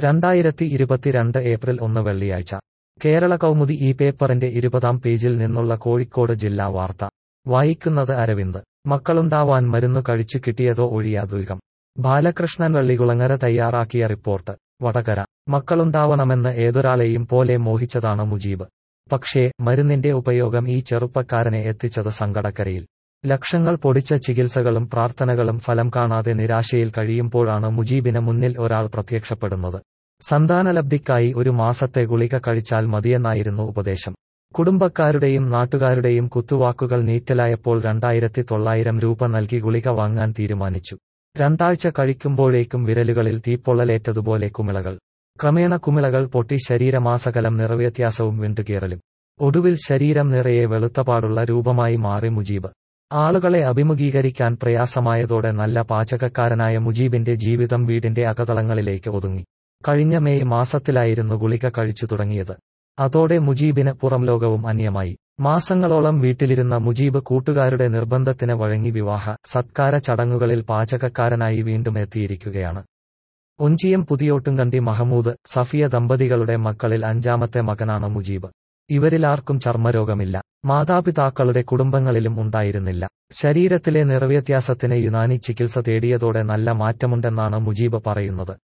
രണ്ടായിരത്തി ഇരുപത്തിരണ്ട് ഏപ്രിൽ ഒന്ന് വെള്ളിയാഴ്ച കേരള കൗമുദി ഈ പേപ്പറിന്റെ ഇരുപതാം പേജിൽ നിന്നുള്ള കോഴിക്കോട് ജില്ലാ വാർത്ത വായിക്കുന്നത് അരവിന്ദ് മക്കളുണ്ടാവാൻ മരുന്നു കഴിച്ചു കിട്ടിയതോ ഒഴിയാതുകം ബാലകൃഷ്ണൻ വള്ളികുളങ്ങര തയ്യാറാക്കിയ റിപ്പോർട്ട് വടകര മക്കളുണ്ടാവണമെന്ന് ഏതൊരാളെയും പോലെ മോഹിച്ചതാണ് മുജീബ് പക്ഷേ മരുന്നിന്റെ ഉപയോഗം ഈ ചെറുപ്പക്കാരനെ എത്തിച്ചത് സങ്കടക്കരയിൽ ലക്ഷങ്ങൾ പൊടിച്ച ചികിത്സകളും പ്രാർത്ഥനകളും ഫലം കാണാതെ നിരാശയിൽ കഴിയുമ്പോഴാണ് മുജീബിന് മുന്നിൽ ഒരാൾ പ്രത്യക്ഷപ്പെടുന്നത് സന്താനലബ്ധിക്കായി ഒരു മാസത്തെ ഗുളിക കഴിച്ചാൽ മതിയെന്നായിരുന്നു ഉപദേശം കുടുംബക്കാരുടെയും നാട്ടുകാരുടെയും കുത്തുവാക്കുകൾ നീറ്റലായപ്പോൾ രണ്ടായിരത്തി തൊള്ളായിരം രൂപ നൽകി ഗുളിക വാങ്ങാൻ തീരുമാനിച്ചു രണ്ടാഴ്ച കഴിക്കുമ്പോഴേക്കും വിരലുകളിൽ തീപ്പൊള്ളലേറ്റതുപോലെ കുമിളകൾ ക്രമേണ കുമിളകൾ പൊട്ടി ശരീരമാസകലം നിറവ്യത്യാസവും വിണ്ടുകീറലും ഒടുവിൽ ശരീരം നിറയെ വെളുത്തപാടുള്ള രൂപമായി മാറി മുജീബ് ആളുകളെ അഭിമുഖീകരിക്കാൻ പ്രയാസമായതോടെ നല്ല പാചകക്കാരനായ മുജീബിന്റെ ജീവിതം വീടിന്റെ അകതളങ്ങളിലേക്ക് ഒതുങ്ങി കഴിഞ്ഞ മെയ് മാസത്തിലായിരുന്നു ഗുളിക കഴിച്ചു തുടങ്ങിയത് അതോടെ മുജീബിന് പുറംലോകവും അന്യമായി മാസങ്ങളോളം വീട്ടിലിരുന്ന മുജീബ് കൂട്ടുകാരുടെ നിർബന്ധത്തിന് വഴങ്ങി വിവാഹ സത്കാര ചടങ്ങുകളിൽ പാചകക്കാരനായി വീണ്ടും എത്തിയിരിക്കുകയാണ് ഒഞ്ചിയം പുതിയോട്ടുംകണ്ടി മഹമൂദ് സഫിയ ദമ്പതികളുടെ മക്കളിൽ അഞ്ചാമത്തെ മകനാണ് മുജീബ് ഇവരിലാർക്കും ചർമ്മരോഗമില്ല മാതാപിതാക്കളുടെ കുടുംബങ്ങളിലും ഉണ്ടായിരുന്നില്ല ശരീരത്തിലെ നിറവ്യത്യാസത്തിന് യുനാനി ചികിത്സ തേടിയതോടെ നല്ല മാറ്റമുണ്ടെന്നാണ് മുജീബ് പറയുന്നത്